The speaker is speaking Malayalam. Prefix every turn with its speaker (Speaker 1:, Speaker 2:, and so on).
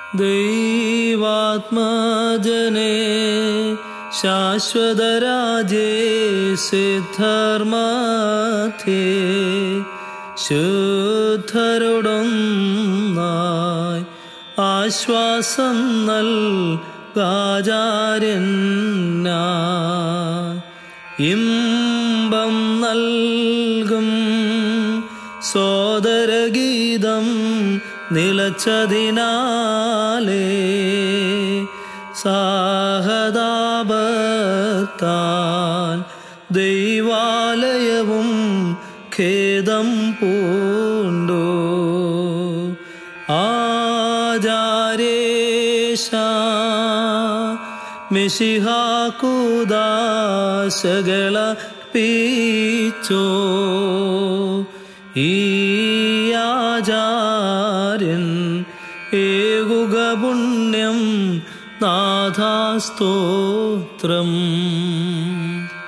Speaker 1: ദൈവാത്മജനെ ശാശ്വതരാജേ സിദ്ധർമാധേ ശുദ്ധരുടൊന്നായി ആശ്വാസം നൽകാചാര്യനായി ഇമ്പം നൽകും സോദരഗീതം നിലച്ചതിനാലേ സാഹതാപത്താൻ ദൈവാലയവും ഖേദം പൂണ്ടു ആചാരേശ മിശിഹാക്കുദാശകള പീച്ചോ ഈ ആചാര്യൻ ഏകുക പുണ്യം നാഥാസ്തോത്രം